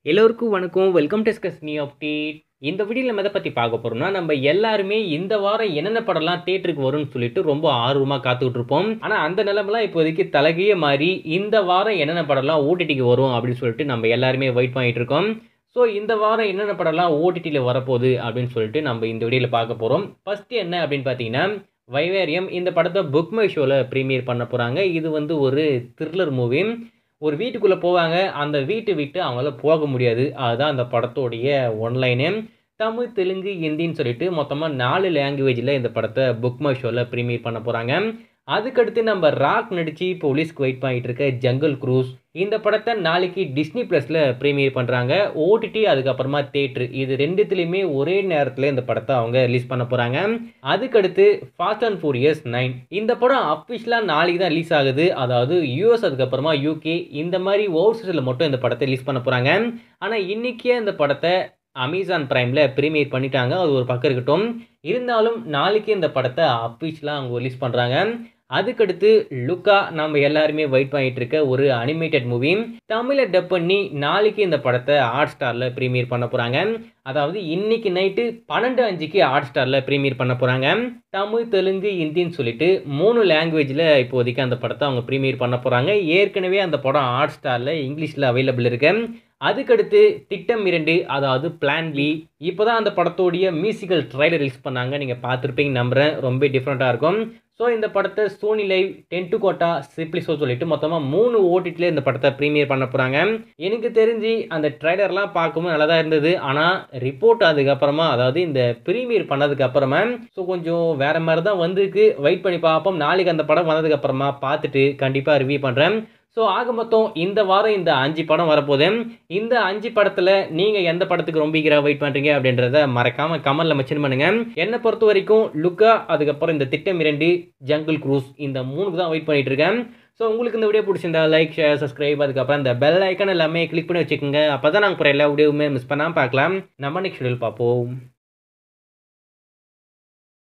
எல்லோருக்கும் வணக்கம் welcome to ஸ்கஸ் நியூ அப்டேட் இந்த வீடியோவில் நம்ம எதை பற்றி பார்க்க போகிறோம்னா நம்ம எல்லாருமே இந்த வாரம் என்னென்ன படம்லாம் தேட்டருக்கு வரும்னு சொல்லிட்டு ரொம்ப ஆர்வமாக காத்துக்கிட்டு இருப்போம் ஆனால் அந்த நிலைமைலாம் இப்போதைக்கு தலகையே மாறி இந்த வாரம் என்னென்ன படம்லாம் ஓடிடிக்கு வரும் அப்படின்னு சொல்லிட்டு நம்ம எல்லாருமே வெயிட் பண்ணிட்டு இருக்கோம் ஸோ இந்த வாரம் என்னென்ன படம்லாம் ஓடிடியில் வரப்போகுது அப்படின்னு சொல்லிட்டு நம்ம இந்த வீடியோவில் பார்க்க போகிறோம் ஃபஸ்ட்டு என்ன அப்படின்னு பார்த்தீங்கன்னா வைவேரியம் இந்த படத்தை புக் மை ஷோவில் ப்ரீமியர் பண்ண போகிறாங்க இது வந்து ஒரு த்ரில்லர் மூவி ஒரு வீட்டுக்குள்ளே போவாங்க அந்த வீட்டை விட்டு அவங்களால போக முடியாது அதுதான் அந்த படத்தோடைய ஒன்லைனு தமிழ் தெலுங்கு ஹிந்தின்னு சொல்லிட்டு மொத்தமாக நாலு லாங்குவேஜில் இந்த படத்தை புக் மை ஷோவில் ப்ரீமியர் பண்ண போகிறாங்க அதுக்கடுத்து நம்ம ராக் நடித்து போலீஸ்க்கு வெயிட் பண்ணிட்டு இருக்க ஜங்கல் க்ரூஸ் இந்த படத்தை நாளைக்கு டிஸ்னி ப்ளஸில் ப்ரீமியர் பண்ணுறாங்க ஓடிடி அதுக்கப்புறமா தேட்ரு இது ரெண்டுத்துலேயுமே ஒரே நேரத்தில் இந்த படத்தை அவங்க ரிலீஸ் பண்ண போகிறாங்க அதுக்கடுத்து ஃபாஸ்ட் அண்ட் ஃபோரியஸ் நைன் இந்த படம் அஃபிஷியலாக நாளைக்கு தான் ரிலீஸ் ஆகுது அதாவது யூஎஸ் அதுக்கப்புறமா யூகே இந்த மாதிரி ஓவர்சீஸில் மட்டும் இந்த படத்தை ரிலீஸ் பண்ண போகிறாங்க ஆனால் இன்றைக்கே இந்த படத்தை அமேசான் ப்ரைமில் ப்ரீமியர் பண்ணிட்டாங்க அது ஒரு பக்கம் இருக்கட்டும் இருந்தாலும் நாளைக்கு இந்த படத்தை அஃபிஷியலாக அவங்க ரிலீஸ் பண்ணுறாங்க அதுக்கடுத்து லுக்கா நம்ம எல்லாருமே வெயிட் பண்ணிட்டு இருக்க ஒரு அனிமேட்டட் மூவி தமிழை டப் பண்ணி நாளைக்கு இந்த படத்தை ஹாட் ஸ்டாரில் ப்ரீமியர் பண்ண போகிறாங்க அதாவது இன்னைக்கு நைட்டு பன்னெண்டு அஞ்சுக்கு ஹாட் ஸ்டாரில் ப்ரீமியர் பண்ண போகிறாங்க தமிழ் தெலுங்கு ஹிந்தின்னு சொல்லிட்டு மூணு லாங்குவேஜில் இப்போதைக்கு அந்த படத்தை அவங்க ப்ரீமியர் பண்ண போகிறாங்க ஏற்கனவே அந்த படம் ஹாட் ஸ்டாரில் இங்கிலீஷில் அவைலபிள் இருக்கு அதுக்கடுத்து திட்டம் இரண்டு அதாவது பிளான் பி இப்போ தான் அந்த படத்தோடைய மியூசிக்கல் ட்ரைலர் ரிலீஸ் பண்ணாங்க நீங்கள் பார்த்துருப்பீங்க நம்புகிறேன் ரொம்ப டிஃப்ரெண்ட்டாக இருக்கும் ஸோ இந்த படத்தை சோனி லைவ் டென் டு கோட்டா சிப்ளிஸோ சொல்லிட்டு மொத்தமாக மூணு ஓடிட்டில் இந்த படத்தை ப்ரீமியர் பண்ண போகிறாங்க எனக்கு தெரிஞ்சு அந்த ட்ரைலர்லாம் பார்க்கும்போது நல்லா தான் இருந்தது ஆனால் ரிப்போர்ட் அதுக்கப்புறமா அதாவது இந்த ப்ரீமியர் பண்ணதுக்கு அப்புறமா ஸோ கொஞ்சம் வேற மாதிரி தான் வந்திருக்கு வெயிட் பண்ணி பார்ப்போம் நாளைக்கு அந்த படம் வந்ததுக்கு அப்புறமா பார்த்துட்டு கண்டிப்பாக ரிவ்யூ பண்ணுறேன் ஸோ ஆக மொத்தம் இந்த வாரம் இந்த அஞ்சு படம் வரப்போகுது இந்த அஞ்சு படத்தில் நீங்கள் எந்த படத்துக்கு ரொம்ப ஈகராக வெயிட் பண்ணுறீங்க அப்படின்றத மறக்காமல் கமலில் மென்ஷன் பண்ணுங்கள் என்னை பொறுத்த வரைக்கும் லுக்கா அதுக்கப்புறம் இந்த திட்டம் இரண்டு ஜங்கிள் க்ரூஸ் இந்த மூணுக்கு தான் வெயிட் பண்ணிட்டு இருக்கேன் ஸோ உங்களுக்கு இந்த வீடியோ பிடிச்சிருந்தா லைக் ஷேர் சப்ஸ்கிரைப் அதுக்கப்புறம் இந்த பெல் ஐக்கன் எல்லாமே கிளிக் பண்ணி வச்சுக்கோங்க அப்போ தான் நாங்கள் போகிற எல்லா வீடியோவுமே மிஸ் பண்ணாமல் பார்க்கலாம் நம்ம நெக்ஸ்ட் வீடியோவில் பார்ப்போம்